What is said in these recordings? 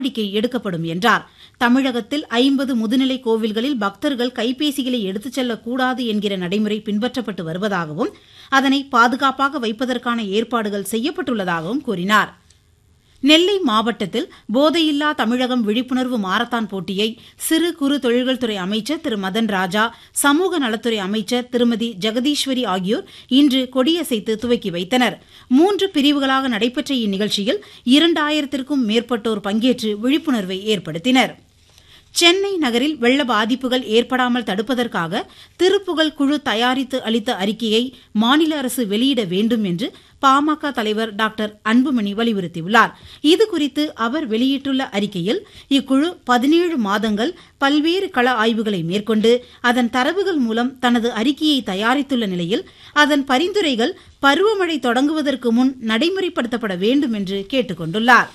நடவடிக்கை எடுக்கப்படும் என்றார் தமிழகத்தில் ஐம்பது முதுநிலை கோவில்களில் பக்தர்கள் கைபேசிகளை எடுத்துச் செல்லக்கூடாது என்கிற நடைமுறை பின்பற்றப்பட்டு வருவதாகவும் அதனை பாதுகாப்பாக வைப்பதற்கான ஏற்பாடுகள் செய்யப்பட்டுள்ளதாகவும் கூறினார் நெல்லை மாவட்டத்தில் போதையில்லா தமிழகம் விழிப்புணர்வு மாரத்தான் போட்டியை சிறு குறு தொழில்கள் துறை அமைச்சர் திரு மதன் ராஜா சமூக நலத்துறை அமைச்சர் திருமதி ஜெகதீஸ்வரி ஆகியோர் இன்று கொடியசைத்து துவக்கி வைத்தனர் மூன்று பிரிவுகளாக நடைபெற்ற இந்நிகழ்ச்சியில் இரண்டாயிரத்திற்கும் மேற்பட்டோர் பங்கேற்று விழிப்புணர்வை ஏற்படுத்தினர் சென்னை நகரில் வெள்ள பாதிப்புகள் ஏற்படாமல் தடுப்பதற்காக திருப்புகழ் குழு தயாரித்து அளித்த அறிக்கையை மாநில அரசு வெளியிட வேண்டும் என்று பாமக தலைவர் டாக்டர் அன்புமணி வலியுறுத்தியுள்ளார் இதுகுறித்து அவர் வெளியிட்டுள்ள அறிக்கையில் இக்குழு பதினேழு மாதங்கள் பல்வேறு கள ஆய்வுகளை மேற்கொண்டு அதன் தரவுகள் மூலம் தனது அறிக்கையை தயாரித்துள்ள நிலையில் அதன் பரிந்துரைகள் பருவமழை தொடங்குவதற்கு முன் நடைமுறைப்படுத்தப்பட வேண்டும் என்று கேட்டுக் கொண்டுள்ளார்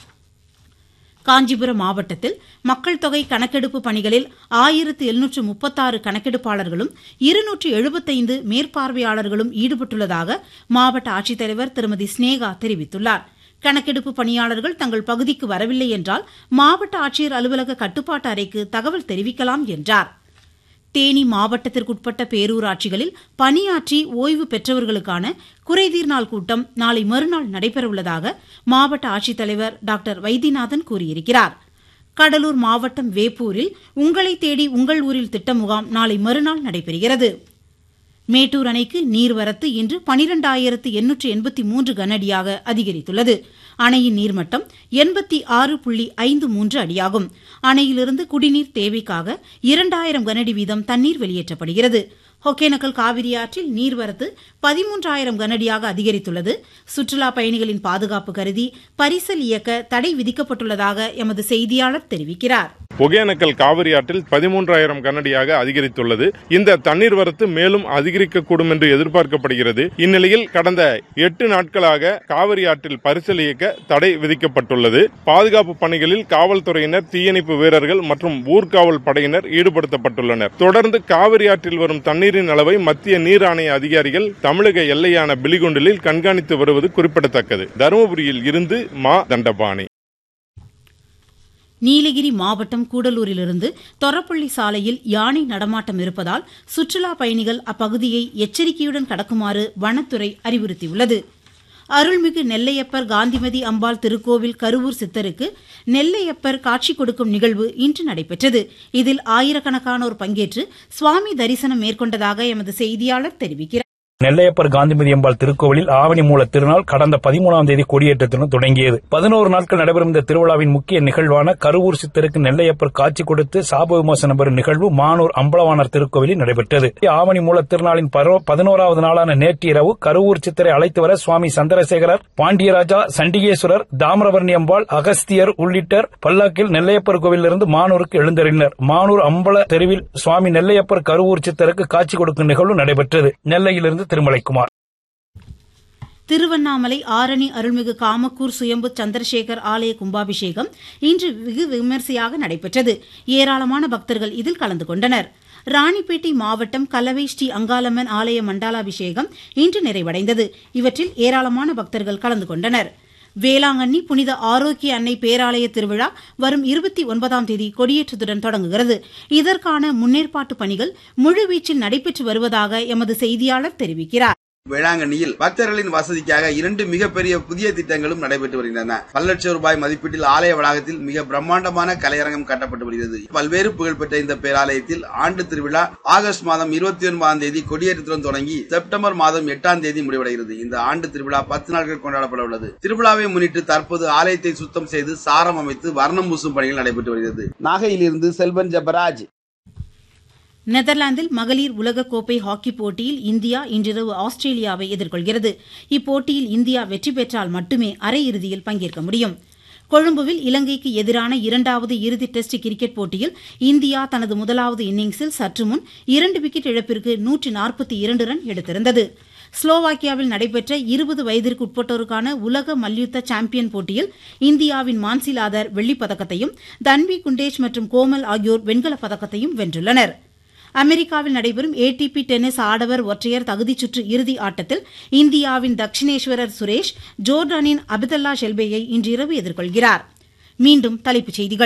காஞ்சிபுரம் மாவட்டத்தில் மக்கள் தொகை கணக்கெடுப்பு பணிகளில் ஆயிரத்து எழுநூற்று முப்பத்தாறு கணக்கெடுப்பாளர்களும் இருநூற்று எழுபத்தைந்து மேற்பார்வையாளர்களும் ஈடுபட்டுள்ளதாக மாவட்ட ஆட்சித்தலைவர் திருமதி ஸ்னேகா தெரிவித்துள்ளார் கணக்கெடுப்பு பணியாளர்கள் தங்கள் பகுதிக்கு வரவில்லை என்றால் மாவட்ட ஆட்சியர் அலுவலக கட்டுப்பாட்டு அறைக்கு தகவல் தெரிவிக்கலாம் என்றார் தேனி மாவட்டத்திற்குட்பட்ட பேரூராட்சிகளில் பணியாற்றி ஓய்வு பெற்றவர்களுக்கான குறைதீர் நாள் கூட்டம் நாளை மறுநாள் நடைபெறவுள்ளதாக மாவட்ட ஆட்சித்தலைவர் டாக்டர் வைத்தியநாதன் கூறியிருக்கிறார் கடலூர் மாவட்டம் வேப்பூரில் உங்களை தேடி உங்கள் ஊரில் திட்ட முகாம் நாளை மறுநாள் நடைபெறுகிறது மேட்டூர் அணைக்கு நீர்வரத்து இன்று பனிரெண்டாயிரத்து எண்ணூற்று எண்பத்தி மூன்று கனஅடியாக அதிகரித்துள்ளது அணையின் நீர்மட்டம் எண்பத்தி ஆறு புள்ளி ஐந்து மூன்று அடியாகும் அணையிலிருந்து குடிநீர் தேவைக்காக இரண்டாயிரம் கனஅடி வீதம் தண்ணீர் வெளியேற்றப்படுகிறது ஒகேனக்கல் காவிரி ஆற்றில் நீர்வரத்து பதிமூன்றாயிரம் கனஅடியாக அதிகரித்துள்ளது சுற்றுலா பயணிகளின் பாதுகாப்பு கருதி பரிசல் இயக்க தடை விதிக்கப்பட்டுள்ளதாக எமது செய்தியாளர் தெரிவிக்கிறார் ஒகேனக்கல் காவிரி ஆற்றில் பதிமூன்றாயிரம் கனடியாக அதிகரித்துள்ளது இந்த தண்ணீர் வரத்து மேலும் அதிகரிக்கக்கூடும் என்று எதிர்பார்க்கப்படுகிறது இந்நிலையில் கடந்த எட்டு நாட்களாக காவிரி ஆற்றில் பரிசல் இயக்க தடை விதிக்கப்பட்டுள்ளது பாதுகாப்பு பணிகளில் காவல்துறையினர் தீயணைப்பு வீரர்கள் மற்றும் ஊர்காவல் படையினர் ஈடுபடுத்தப்பட்டுள்ளனர் தொடர்ந்து காவிரி ஆற்றில் வரும் தண்ணீரின் அளவை மத்திய நீர் ஆணைய அதிகாரிகள் தமிழக எல்லையான பிலிகுண்டிலில் கண்காணித்து வருவது குறிப்பிடத்தக்கது தருமபுரியில் இருந்து மா தண்டபாணி நீலகிரி மாவட்டம் கூடலூரிலிருந்து தொரப்பள்ளி சாலையில் யானை நடமாட்டம் இருப்பதால் சுற்றுலா பயணிகள் அப்பகுதியை எச்சரிக்கையுடன் கடக்குமாறு வனத்துறை அறிவுறுத்தியுள்ளது அருள்மிகு நெல்லையப்பர் காந்திமதி அம்பாள் திருக்கோவில் கருவூர் சித்தருக்கு நெல்லையப்பர் காட்சி கொடுக்கும் நிகழ்வு இன்று நடைபெற்றது இதில் ஆயிரக்கணக்கானோர் பங்கேற்று சுவாமி தரிசனம் மேற்கொண்டதாக எமது செய்தியாளர் தெரிவிக்கிறார் நெல்லையப்பர் காந்திமதி அம்பாள் திருக்கோவிலில் ஆவணி மூல திருநாள் கடந்த பதிமூணாம் தேதி கொடியேற்றத்துடன் தொடங்கியது பதினோரு நாட்கள் நடைபெறும் இந்த திருவிழாவின் முக்கிய நிகழ்வான கருவூர் சித்தருக்கு நெல்லையப்பர் காட்சி கொடுத்து சாப விமோசனம் பெறும் நிகழ்வு மானூர் அம்பலவாணர் திருக்கோவிலில் நடைபெற்றது ஆவணி மூல திருநாளின் பதினோராவது நாளான நேற்று இரவு கருவூர் சித்தரை அழைத்து வர சுவாமி சந்திரசேகரர் பாண்டியராஜா சண்டிகேஸ்வரர் தாமிரபரணி அம்பாள் அகஸ்தியர் உள்ளிட்டர் பல்லாக்கில் நெல்லையப்பர் கோவிலிருந்து மானூருக்கு எழுந்தறினர் மானூர் அம்பல தெருவில் சுவாமி நெல்லையப்பர் கருவூர் சித்தருக்கு காட்சி கொடுக்கும் நிகழ்வு நடைபெற்றது நெல்லையிலிருந்து திருமலைக்குமார் திருவண்ணாமலை ஆரணி அருள்மிகு காமக்கூர் சுயம்பு சந்திரசேகர் ஆலய கும்பாபிஷேகம் இன்று வெகு விமரிசையாக நடைபெற்றது ஏராளமான பக்தர்கள் இதில் கலந்து கொண்டனர் ராணிப்பேட்டை மாவட்டம் கலவை ஸ்ரீ அங்காளம்மன் ஆலய மண்டாலாபிஷேகம் இன்று நிறைவடைந்தது இவற்றில் ஏராளமான பக்தர்கள் கலந்து கொண்டனர் வேளாங்கண்ணி புனித ஆரோக்கிய அன்னை பேராலய திருவிழா வரும் இருபத்தி ஒன்பதாம் தேதி கொடியேற்றத்துடன் தொடங்குகிறது இதற்கான முன்னேற்பாட்டு பணிகள் முழுவீச்சில் நடைபெற்று வருவதாக எமது செய்தியாளர் தெரிவிக்கிறார் வேளாங்கண்ணியில் பக்தர்களின் வசதிக்காக இரண்டு மிகப்பெரிய புதிய திட்டங்களும் நடைபெற்று வருகின்றன பல லட்சம் ரூபாய் மதிப்பீட்டில் ஆலய வளாகத்தில் மிக பிரம்மாண்டமான கலையரங்கம் கட்டப்பட்டு வருகிறது பல்வேறு புகழ்பெற்ற இந்த பேராலயத்தில் ஆண்டு திருவிழா ஆகஸ்ட் மாதம் இருபத்தி ஒன்பதாம் தேதி கொடியேற்றத்துடன் தொடங்கி செப்டம்பர் மாதம் எட்டாம் தேதி முடிவடைகிறது இந்த ஆண்டு திருவிழா பத்து நாட்கள் கொண்டாடப்பட உள்ளது திருவிழாவை முன்னிட்டு தற்போது ஆலயத்தை சுத்தம் செய்து சாரம் அமைத்து வர்ணம் பூசும் பணிகள் நடைபெற்று வருகிறது நாகையிலிருந்து செல்வன் ஜபராஜ் நெதர்லாந்தில் மகளிர் உலகக்கோப்பை ஹாக்கி போட்டியில் இந்தியா இன்றிரவு ஆஸ்திரேலியாவை எதிர்கொள்கிறது இப்போட்டியில் இந்தியா வெற்றி பெற்றால் மட்டுமே அரையிறுதியில் பங்கேற்க முடியும் கொழும்புவில் இலங்கைக்கு எதிரான இரண்டாவது இறுதி டெஸ்ட் கிரிக்கெட் போட்டியில் இந்தியா தனது முதலாவது இன்னிங்ஸில் சற்று முன் இரண்டு விக்கெட் இழப்பிற்கு நூற்றி நாற்பத்தி இரண்டு ரன் எடுத்திருந்தது ஸ்லோவாக்கியாவில் நடைபெற்ற இருபது வயதிற்கு உட்பட்டோருக்கான உலக மல்யுத்த சாம்பியன் போட்டியில் இந்தியாவின் மான்சிலாதர் வெள்ளிப் பதக்கத்தையும் தன்வி குண்டேஷ் மற்றும் கோமல் ஆகியோர் வெண்கலப் பதக்கத்தையும் வென்றுள்ளனா் அமெரிக்காவில் நடைபெறும் ஏடிபி டென்னிஸ் ஆடவர் ஒற்றையர் தகுதிச் சுற்று இறுதி ஆட்டத்தில் இந்தியாவின் தக்ஷினேஸ்வரர் சுரேஷ் ஜோர்டானின் அபிதல்லா ஷெல்பேயை இன்றிரவு எதிர்கொள்கிறார் மீண்டும் தலைப்புச் செய்திகள்